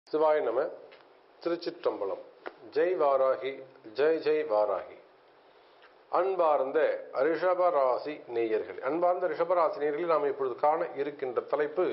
சிவாய நம திருச்சிற்றம்பலம் ஜெய் வாராகி ஜெய் ஜெய் வாராகி அன்பார்ந்த ரிஷபராசி நேயர்கள் அன்பார்ந்த ரிஷபராசி நேயர்களில் நாம் இப்பொழுது காண இருக்கின்ற தலைப்பு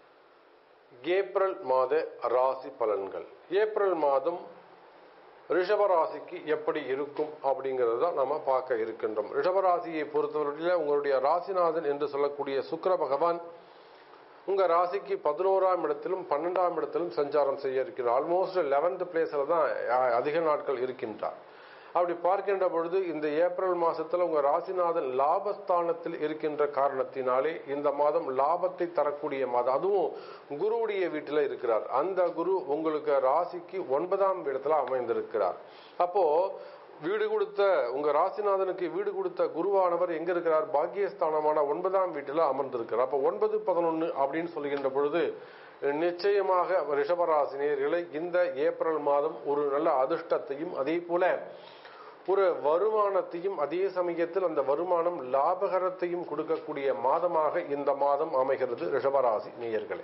ஏப்ரல் மாத ராசி பலன்கள் ஏப்ரல் மாதம் ரிஷபராசிக்கு எப்படி இருக்கும் அப்படிங்கிறது தான் நம்ம பார்க்க இருக்கின்றோம் ரிஷபராசியை பொறுத்தவரையில் உங்களுடைய ராசிநாதன் என்று சொல்லக்கூடிய சுக்கிர பகவான் உங்க ராசிக்கு பதினோராம் இடத்திலும் பன்னெண்டாம் இடத்திலும் சஞ்சாரம் செய்ய இருக்கிறார் ஆல்மோஸ்ட் லெவன்த் பிளேஸ்ல தான் அதிக நாட்கள் இருக்கின்றார் அப்படி பார்க்கின்ற பொழுது இந்த ஏப்ரல் மாசத்துல உங்க ராசிநாதன் லாபஸ்தானத்தில் இருக்கின்ற காரணத்தினாலே இந்த மாதம் லாபத்தை தரக்கூடிய மாதம் அதுவும் குருவுடைய வீட்டில் இருக்கிறார் அந்த குரு உங்களுக்கு ராசிக்கு ஒன்பதாம் இடத்துல அமைந்திருக்கிறார் அப்போ வீடு கொடுத்த உங்க ராசிநாதனுக்கு வீடு கொடுத்த குருவானவர் எங்க இருக்கிறார் பாக்கியஸ்தானமான ஒன்பதாம் வீட்டில் அமர்ந்திருக்கிறார் அப்ப ஒன்பது பதினொன்னு அப்படின்னு சொல்லுகின்ற பொழுது நிச்சயமாக ரிஷபராசினியர்களை இந்த ஏப்ரல் மாதம் ஒரு நல்ல அதிர்ஷ்டத்தையும் அதே போல ஒரு வருமானத்தையும் அதே சமயத்தில் அந்த வருமானம் லாபகரத்தையும் கொடுக்கக்கூடிய மாதமாக இந்த மாதம் அமைகிறது ரிஷபராசி நேயர்களே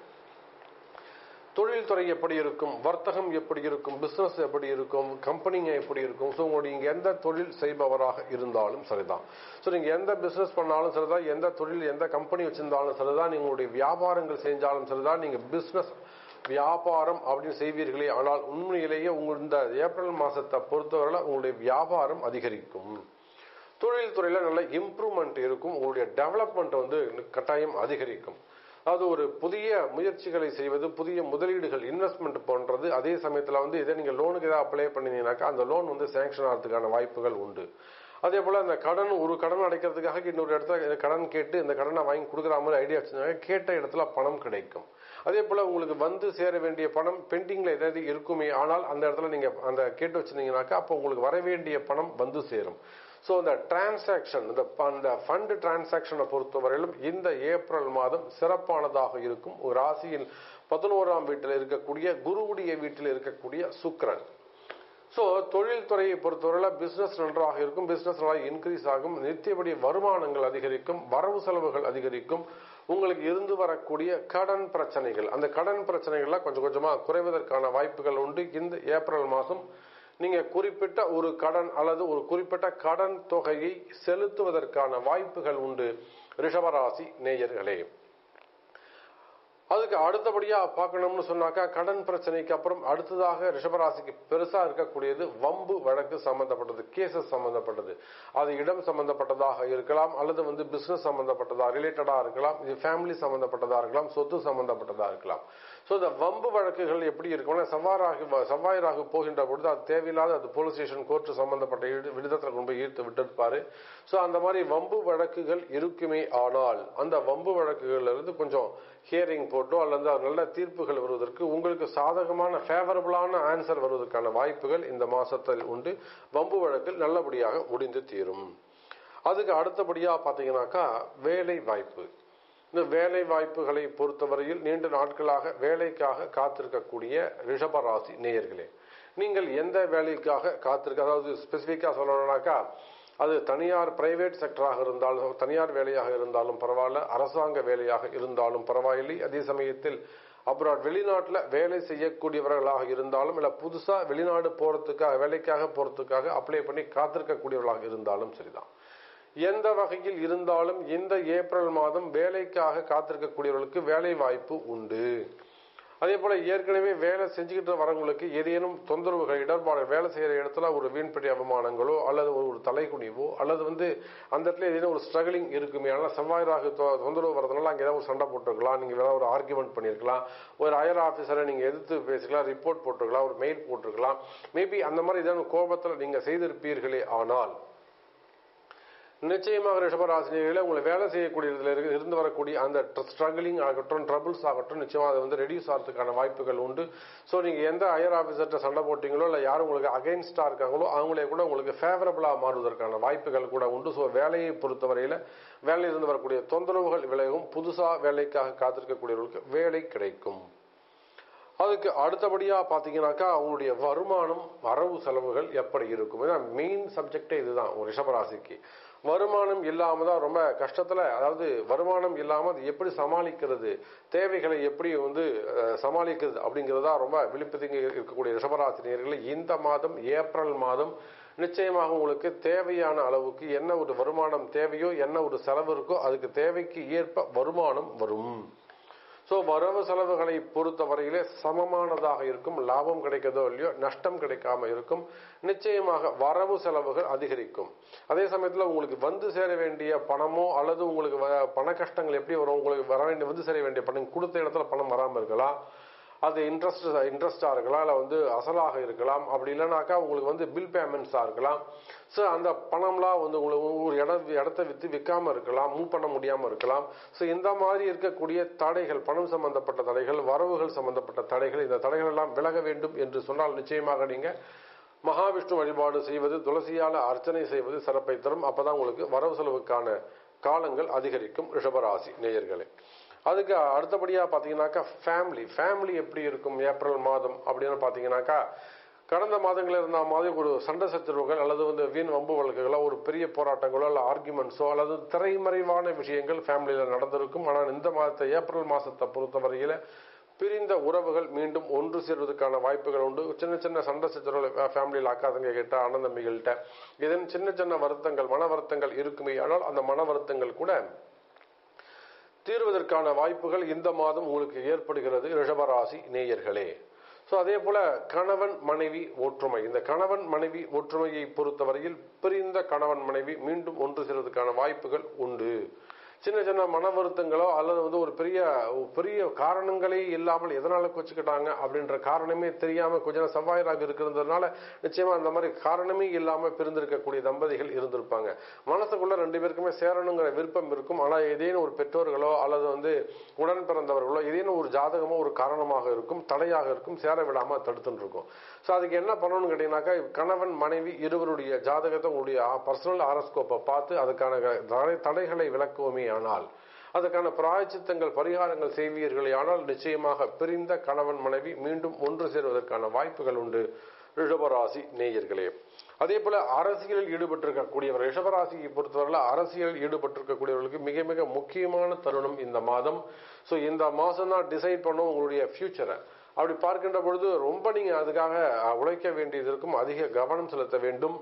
தொழில் துறை எப்படி இருக்கும் வர்த்தகம் எப்படி இருக்கும் பிசினஸ் எப்படி இருக்கும் கம்பெனிங்க எப்படி இருக்கும் ஸோ உங்களுடைய இங்கே எந்த தொழில் செய்பவராக இருந்தாலும் சரிதான் ஸோ நீங்கள் எந்த பிசினஸ் பண்ணாலும் சரிதான் எந்த தொழில் எந்த கம்பெனி வச்சிருந்தாலும் சரிதான் நீங்களுடைய வியாபாரங்கள் செஞ்சாலும் சரிதான் நீங்கள் பிசினஸ் வியாபாரம் அப்படின்னு செய்வீர்களே ஆனால் உண்மையிலேயே உங்கள் இந்த ஏப்ரல் மாசத்தை பொறுத்தவரை உங்களுடைய வியாபாரம் அதிகரிக்கும் தொழில் துறையில நல்ல இம்ப்ரூவ்மெண்ட் இருக்கும் உங்களுடைய டெவலப்மெண்ட் வந்து கட்டாயம் அதிகரிக்கும் அது ஒரு புதிய முயற்சிகளை செய்வது புதிய முதலீடுகள் இன்வெஸ்ட்மெண்ட் போன்றது அதே சமயத்தில் வந்து இதை நீங்கள் லோனுக்கு ஏதாவது அப்ளை பண்ணினீங்கன்னாக்கா அந்த லோன் வந்து சேங்ஷன் ஆகிறதுக்கான வாய்ப்புகள் உண்டு அதே போல் அந்த கடன் ஒரு கடன் அடைக்கிறதுக்காக இன்னொரு இடத்துல கடன் கேட்டு இந்த கடனை வாங்கி கொடுக்குற மாதிரி ஐடியா வச்சுருந்தாங்க கேட்ட இடத்துல பணம் கிடைக்கும் அதே போல் உங்களுக்கு வந்து சேர வேண்டிய பணம் பெண்டிங்கில் ஏதாவது இருக்குமே ஆனால் அந்த இடத்துல நீங்கள் அந்த கேட்டு வச்சுருந்தீங்கன்னாக்கா அப்போ உங்களுக்கு வர வேண்டிய பணம் வந்து சேரும் ஸோ இந்த டிரான்சாக்ஷன் இந்த அந்த ஃபண்ட் டிரான்சாக்ஷனை பொறுத்தவரையிலும் இந்த ஏப்ரல் மாதம் சிறப்பானதாக இருக்கும் ஒரு ராசியின் பதினோராம் வீட்டில் இருக்கக்கூடிய குருவுடைய வீட்டில் இருக்கக்கூடிய சுக்கரன் ஸோ தொழில் துறையை பொறுத்தவரையில் பிஸ்னஸ் நன்றாக இருக்கும் பிஸ்னஸ் நல்லா இன்க்ரீஸ் ஆகும் நித்தியபடி வருமானங்கள் அதிகரிக்கும் வரவு செலவுகள் அதிகரிக்கும் உங்களுக்கு இருந்து வரக்கூடிய கடன் பிரச்சனைகள் அந்த கடன் பிரச்சனைகள்லாம் கொஞ்சம் கொஞ்சமாக குறைவதற்கான வாய்ப்புகள் உண்டு இந்த ஏப்ரல் மாதம் நீங்க குறிப்பிட்ட ஒரு கடன் அல்லது ஒரு குறிப்பிட்ட கடன் தொகையை செலுத்துவதற்கான வாய்ப்புகள் உண்டு ரிஷபராசி நேயர்களே அதுக்கு அடுத்தபடியா பார்க்கணும்னு சொன்னாக்கா கடன் பிரச்சனைக்கு அப்புறம் அடுத்ததாக ரிஷபராசிக்கு பெருசா இருக்கக்கூடியது வம்பு வழக்கு சம்பந்தப்பட்டது கேசஸ் சம்பந்தப்பட்டது அது இடம் சம்பந்தப்பட்டதாக இருக்கலாம் அல்லது வந்து பிசினஸ் சம்பந்தப்பட்டதா ரிலேட்டடா இருக்கலாம் இது ஃபேமிலி சம்பந்தப்பட்டதா இருக்கலாம் சொத்து சம்பந்தப்பட்டதா இருக்கலாம் ஸோ இந்த வம்பு வழக்குகள் எப்படி இருக்கும்னா செவ்வாறாக செவ்வாயிராக போகின்ற பொழுது அது தேவையில்லாத அது போலீஸ் ஸ்டேஷன் கோர்ட்டு சம்பந்தப்பட்ட விடுதத்தில் கொண்டு போய் ஈர்த்து விட்டுருப்பாரு ஸோ அந்த மாதிரி வம்பு வழக்குகள் இருக்குமே ஆனால் அந்த வம்பு வழக்குகள்ல இருந்து கொஞ்சம் ஹியரிங் போட்டோ அல்லது நல்ல தீர்ப்புகள் வருவதற்கு உங்களுக்கு சாதகமான ஃபேவரபிளான ஆன்சர் வருவதற்கான வாய்ப்புகள் இந்த மாசத்தில் உண்டு வம்பு வழக்கில் நல்லபடியாக முடிந்து தீரும் அதுக்கு அடுத்தபடியா பாத்தீங்கன்னாக்கா வேலை வாய்ப்பு இந்த வேலை வாய்ப்புகளை பொறுத்தவரையில் நீண்ட நாட்களாக வேலைக்காக காத்திருக்கக்கூடிய ரிஷபராசி நேயர்களே நீங்கள் எந்த வேலைக்காக காத்திருக்க அதாவது ஸ்பெசிஃபிக்கா சொல்லணும்னாக்கா அது தனியார் பிரைவேட் செக்டராக இருந்தாலும் தனியார் வேலையாக இருந்தாலும் பரவாயில்ல அரசாங்க வேலையாக இருந்தாலும் பரவாயில்லை அதே சமயத்தில் அப்ராட் வெளிநாட்டில் வேலை செய்யக்கூடியவர்களாக இருந்தாலும் இல்லை புதுசாக வெளிநாடு போகிறதுக்காக வேலைக்காக போகிறதுக்காக அப்ளை பண்ணி காத்திருக்கக்கூடியவர்களாக இருந்தாலும் சரிதான் எந்த வகையில் இருந்தாலும் இந்த ஏப்ரல் மாதம் வேலைக்காக காத்திருக்கக்கூடியவர்களுக்கு வேலை வாய்ப்பு உண்டு அதே போல ஏற்கனவே வேலை செஞ்சுக்கிட்டு வரவங்களுக்கு ஏதேனும் தொந்தரவுகள் இடர்பாடு வேலை செய்யற இடத்துல ஒரு வீண்படி அவமானங்களோ அல்லது ஒரு தலைக்குனிவோ அல்லது வந்து அந்த இடத்துல ஏதேனும் ஒரு ஸ்ட்ரகிளிங் இருக்குமே ஆனால் செவ்வாயிராக தொந்தரவு வரதுனால அங்கே ஏதாவது ஒரு சண்டை போட்டுருக்கலாம் நீங்க வேணா ஒரு ஆர்குமெண்ட் பண்ணிருக்கலாம் ஒரு ஹையர் ஆஃபீஸரை நீங்க எதிர்த்து பேசிக்கலாம் ரிப்போர்ட் போட்டிருக்கலாம் ஒரு மெயில் போட்டிருக்கலாம் மேபி அந்த மாதிரி ஏதாவது கோபத்தில் நீங்க செய்திருப்பீர்களே ஆனால் நிச்சயமாக ரிஷபராசினியர்களே உங்களை வேலை செய்யக்கூடியதுல இருந்து வரக்கூடிய அந்த ஸ்ட்ரகிளிங் ஆகட்டும் ட்ரபிள்ஸ் ஆகட்டும் நிச்சயமாக அது வந்து ரெடியூஸ் ஆகிறதுக்கான வாய்ப்புகள் உண்டு ஸோ நீங்க எந்த ஹையர் ஆஃபீஸர்கிட்ட சண்டை போட்டீங்களோ இல்லை யாரும் உங்களுக்கு அகைன்ஸ்டா இருக்காங்களோ அவங்களே கூட உங்களுக்கு ஃபேவரபிளா மாறுவதற்கான வாய்ப்புகள் கூட உண்டு ஸோ வேலையை பொறுத்தவரையில வேலையிலிருந்து வரக்கூடிய தொந்தரவுகள் விலகும் புதுசா வேலைக்காக காத்திருக்கக்கூடியவர்களுக்கு வேலை கிடைக்கும் அதுக்கு அடுத்தபடியா பாத்தீங்கன்னாக்கா அவங்களுடைய வருமானம் வரவு செலவுகள் எப்படி இருக்கும் ஏன்னா மெயின் சப்ஜெக்டே இதுதான் ஒரு ரிஷபராசிக்கு வருமானம் இல்லாம தான் ரொம்ப கஷ்டத்துல அதாவது வருமானம் இல்லாம அது எப்படி சமாளிக்கிறது தேவைகளை எப்படி வந்து அஹ், சமாளிக்கிறது அப்படிங்கிறதா ரொம்ப விழிப்புதிங்க இருக்கக்கூடிய ரிஷபராசினியர்கள் இந்த மாதம் ஏப்ரல் மாதம் நிச்சயமாக உங்களுக்கு தேவையான அளவுக்கு என்ன ஒரு வருமானம் தேவையோ என்ன ஒரு செலவு இருக்கோ அதுக்கு தேவைக்கு ஏற்ப வருமானம் வரும் ஸோ வரவு செலவுகளை பொறுத்த வரையிலே சமமானதாக இருக்கும் லாபம் கிடைக்கிறதோ இல்லையோ நஷ்டம் கிடைக்காம இருக்கும் நிச்சயமாக வரவு செலவுகள் அதிகரிக்கும் அதே சமயத்தில் உங்களுக்கு வந்து சேர வேண்டிய பணமோ அல்லது உங்களுக்கு வ- பண கஷ்டங்கள் எப்படி வரும் உங்களுக்கு வர வேண்டிய வந்து சேர வேண்டிய பணம் கொடுத்த இடத்துல பணம் வராமல் இருக்கலாம் அது இன்ட்ரெஸ்ட் இன்ட்ரெஸ்டாக இருக்கலாம் இல்லை வந்து அசலாக இருக்கலாம் அப்படி இல்லைனாக்கா உங்களுக்கு வந்து பில் பேமெண்ட்ஸாக இருக்கலாம் ஸோ அந்த பணம்லாம் வந்து உங்களுக்கு ஒரு இட இடத்த விற்று விற்காம இருக்கலாம் மூவ் பண்ண முடியாமல் இருக்கலாம் ஸோ இந்த மாதிரி இருக்கக்கூடிய தடைகள் பணம் சம்பந்தப்பட்ட தடைகள் வரவுகள் சம்பந்தப்பட்ட தடைகள் இந்த தடைகள் எல்லாம் விலக வேண்டும் என்று சொன்னால் நிச்சயமாக நீங்கள் மகாவிஷ்ணு வழிபாடு செய்வது துளசியால அர்ச்சனை செய்வது சிறப்பை தரும் அப்பதான் உங்களுக்கு வரவு செலவுக்கான காலங்கள் அதிகரிக்கும் ரிஷபராசி நேயர்களே அதுக்கு அடுத்தபடியா பாத்தீங்கன்னாக்கா ஃபேமிலி ஃபேமிலி எப்படி இருக்கும் ஏப்ரல் மாதம் அப்படின்னு பாத்தீங்கன்னாக்கா கடந்த மாதங்களில் இருந்த மாதிரி ஒரு சண்டை சச்சரவுகள் அல்லது வந்து வீண் வம்பு வழக்குகளோ ஒரு பெரிய போராட்டங்களோ அல்ல ஆர்குமெண்ட்ஸோ அல்லது திரைமறைவான விஷயங்கள் ஃபேமிலியில் நடந்திருக்கும் ஆனால் இந்த மாதத்தை ஏப்ரல் மாதத்தை பொறுத்தவரையில் பிரிந்த உறவுகள் மீண்டும் ஒன்று சேர்வதற்கான வாய்ப்புகள் உண்டு சின்ன சின்ன சண்டை சச்சரவுகள் ஃபேமிலியில் அக்கா தங்க கிட்ட அண்ணன் தம்பிகள்கிட்ட இதன் சின்ன சின்ன வருத்தங்கள் மன வருத்தங்கள் இருக்குமே ஆனால் அந்த மன வருத்தங்கள் கூட தீர்வதற்கான வாய்ப்புகள் இந்த மாதம் உங்களுக்கு ஏற்படுகிறது ரிஷபராசி நேயர்களே ஸோ அதே போல கணவன் மனைவி ஒற்றுமை இந்த கணவன் மனைவி ஒற்றுமையை பொறுத்தவரையில் பிரிந்த கணவன் மனைவி மீண்டும் ஒன்று சேர்வதற்கான வாய்ப்புகள் உண்டு சின்ன சின்ன மன வருத்தங்களோ அல்லது வந்து ஒரு பெரிய ஒரு பெரிய காரணங்களே இல்லாமல் எதனால வச்சுக்கிட்டாங்க அப்படின்ற காரணமே தெரியாம கொஞ்ச நேரம் செவ்வாயராக இருக்கிறதுனால நிச்சயமா அந்த மாதிரி காரணமே இல்லாம பிரிந்திருக்கக்கூடிய தம்பதிகள் இருந்திருப்பாங்க மனசுக்குள்ள ரெண்டு பேருக்குமே சேரணுங்கிற விருப்பம் இருக்கும் ஆனா ஏதேனும் ஒரு பெற்றோர்களோ அல்லது வந்து உடன் பிறந்தவர்களோ ஏதேனும் ஒரு ஜாதகமோ ஒரு காரணமாக இருக்கும் தடையாக இருக்கும் சேர விடாம தடுத்துட்டு இருக்கும் ஸோ அதுக்கு என்ன பண்ணணும்னு கேட்டீங்கன்னாக்கா கணவன் மனைவி இருவருடைய ஜாதகத்தை உங்களுடைய பர்சனல் ஆரஸ்கோப்பை பார்த்து அதுக்கான தடை- தடைகளை விளக்குவோமே ஆனால் அதுக்கான பிராயச்சித்தங்கள் பரிகாரங்கள் செய்வீர்களே ஆனால் நிச்சயமாக பிரிந்த கணவன் மனைவி மீண்டும் ஒன்று சேருவதற்கான வாய்ப்புகள் உண்டு ரிஷபராசி நேயர்களே அதே போல அரசியலில் ஈடுபட்டிருக்கக்கூடியவர் ரிஷபராசியை பொறுத்தவரையில் அரசியலில் ஈடுபட்டிருக்கக்கூடியவர்களுக்கு மிக மிக முக்கியமான தருணம் இந்த மாதம் ஸோ இந்த மாதம் தான் டிசைட் பண்ணும் உங்களுடைய ஃபியூச்சரை அப்படி பார்க்கின்ற பொழுது ரொம்ப நீங்க அதுக்காக அஹ், உழைக்க வேண்டியது இருக்கும் அதிக கவனம் செலுத்த வேண்டும்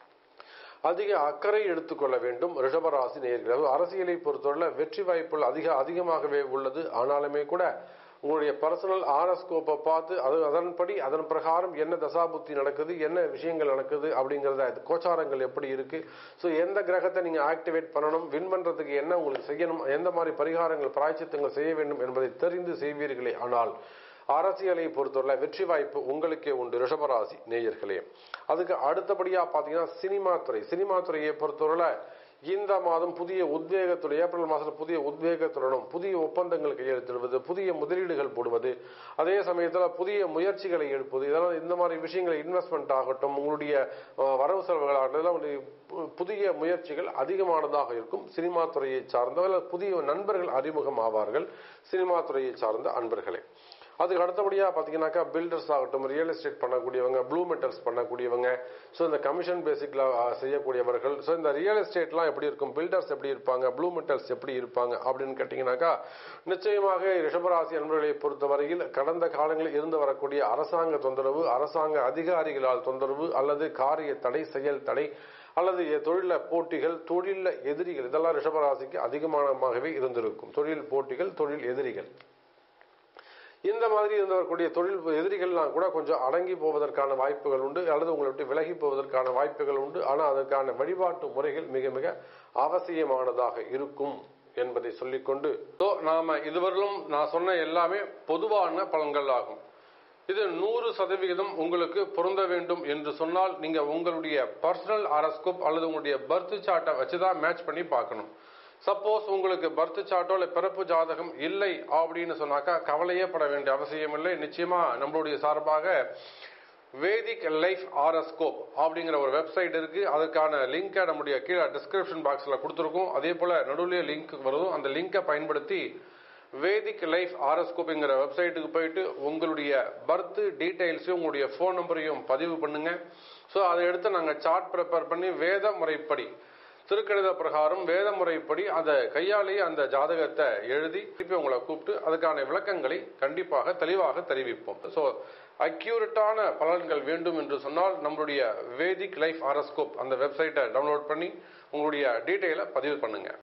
அதிக அக்கறை எடுத்துக்கொள்ள வேண்டும் ரிஷபராசி நேயர்கள் அதாவது அரசியலை பொறுத்தவரை வெற்றி வாய்ப்புகள் அதிக அதிகமாகவே உள்ளது ஆனாலுமே கூட உங்களுடைய பர்சனல் ஆரஸ்கோப்பை பார்த்து அது அதன்படி அதன் பிரகாரம் என்ன தசாபுத்தி நடக்குது என்ன விஷயங்கள் நடக்குது அப்படிங்கிறத அது கோச்சாரங்கள் எப்படி இருக்கு ஸோ எந்த கிரகத்தை நீங்க ஆக்டிவேட் பண்ணணும் வின் பண்றதுக்கு என்ன உங்களுக்கு செய்யணும் எந்த மாதிரி பரிகாரங்கள் பிராய்ச்சித்தங்கள் செய்ய வேண்டும் என்பதை தெரிந்து செய்வீர்களே ஆனால் அரசியலை பொறுத்தவரை வெற்றி வாய்ப்பு உங்களுக்கே உண்டு ரிஷபராசி நேயர்களே அதுக்கு அடுத்தபடியா பாத்தீங்கன்னா சினிமா துறை சினிமா துறையை பொறுத்தவரை இந்த மாதம் புதிய உத்வேகத்துடன் ஏப்ரல் மாதத்தில் புதிய உத்வேகத்துடனும் புதிய ஒப்பந்தங்கள் கையெழுத்திடுவது புதிய முதலீடுகள் போடுவது அதே சமயத்தில் புதிய முயற்சிகளை எடுப்பது இதெல்லாம் இந்த மாதிரி விஷயங்கள் இன்வெஸ்ட்மெண்ட் ஆகட்டும் உங்களுடைய அஹ், வரவு செலவுகளாகட்டும் இதெல்லாம் வந்து பு- புதிய முயற்சிகள் அதிகமானதாக இருக்கும் சினிமா துறையை சார்ந்த அல்லது புதிய நண்பர்கள் அறிமுகம் ஆவார்கள் சினிமா துறையை சார்ந்த அன்பர்களே அதுக்கு அடுத்தபடியா பாத்தீங்கன்னாக்கா பில்டர்ஸ் ஆகட்டும் ரியல் எஸ்டேட் பண்ணக்கூடியவங்க ப்ளூ மெட்டல்ஸ் பண்ணக்கூடியவங்க ஸோ இந்த கமிஷன் பேசிக்ல செய்யக்கூடியவர்கள் ஸோ இந்த ரியல் எஸ்டேட்லாம் எப்படி இருக்கும் பில்டர்ஸ் எப்படி இருப்பாங்க ப்ளூ மெட்டல்ஸ் எப்படி இருப்பாங்க அப்படின்னு கேட்டிங்கனாக்கா நிச்சயமாக ரிஷபராசி அன்பர்களை பொறுத்தவரையில் கடந்த காலங்களில் இருந்து வரக்கூடிய அரசாங்க தொந்தரவு அரசாங்க அதிகாரிகளால் தொந்தரவு அல்லது காரிய தடை செயல் தடை அல்லது எ- தொழில போட்டிகள் தொழில எதிரிகள் இதெல்லாம் ரிஷபராசிக்கு அதிகமானமாகவே இருந்திருக்கும் தொழில் போட்டிகள் தொழில் எதிரிகள் இந்த மாதிரி இருந்து வரக்கூடிய தொழில் எதிரிகள்லாம் கூட கொஞ்சம் அடங்கி போவதற்கான வாய்ப்புகள் உண்டு அல்லது உங்களை விட்டு விலகி போவதற்கான வாய்ப்புகள் உண்டு ஆனால் அதற்கான வழிபாட்டு முறைகள் மிக மிக அவசியமானதாக இருக்கும் என்பதை சொல்லிக்கொண்டு So, நாம இதுவரையிலும் நான் சொன்ன எல்லாமே பொதுவான பலன்கள் ஆகும் இது நூறு சதவிகிதம் உங்களுக்கு பொருந்த வேண்டும் என்று சொன்னால் நீங்க உங்களுடைய பர்சனல் ஆரஸ்கோப் அல்லது உங்களுடைய பர்த் சார்ட்டை வச்சுதான் மேட்ச் பண்ணி பார்க்கணும் சப்போஸ் உங்களுக்கு பர்த் சார்ட்டோ இல்லை பிறப்பு ஜாதகம் இல்லை அப்படின்னு சொன்னாக்கா கவலையே பட வேண்டிய அவசியம் இல்லை நிச்சயமா நம்மளுடைய சார்பாக வேதிக் லைஃப் ஆரஸ்கோப் அப்படிங்கிற ஒரு வெப்சைட் இருக்கு அதுக்கான லிங்கை நம்முடைய கீழே டிஸ்கிரிப்ஷன் பாக்ஸ்ல கொடுத்துருக்கோம் அதே போல நடுவுலயே லிங்க் வரும் அந்த லிங்கை பயன்படுத்தி வேதிக் லைஃப் ஆரஸ்கோப்புங்கிற வெப்சைட்டுக்கு போயிட்டு உங்களுடைய பர்த் டீடைல்ஸையும் உங்களுடைய ஃபோன் நம்பரையும் பதிவு பண்ணுங்க ஸோ அதை எடுத்து நாங்கள் சார்ட் ப்ரிப்பேர் பண்ணி வேத முறைப்படி திருக்கணித பிரகாரம் வேத முறைப்படி அதை கையாலேயே அந்த ஜாதகத்தை எழுதி திருப்பி உங்களை கூப்பிட்டு அதுக்கான விளக்கங்களை கண்டிப்பாக தெளிவாக தெரிவிப்போம் ஸோ அக்யூரட்டான பலன்கள் வேண்டும் என்று சொன்னால் நம்மளுடைய வேதிக் லைஃப் ஆரஸ்கோப் அந்த வெப்சைட்டை டவுன்லோட் பண்ணி உங்களுடைய டீட்டெயிலை பதிவு பண்ணுங்க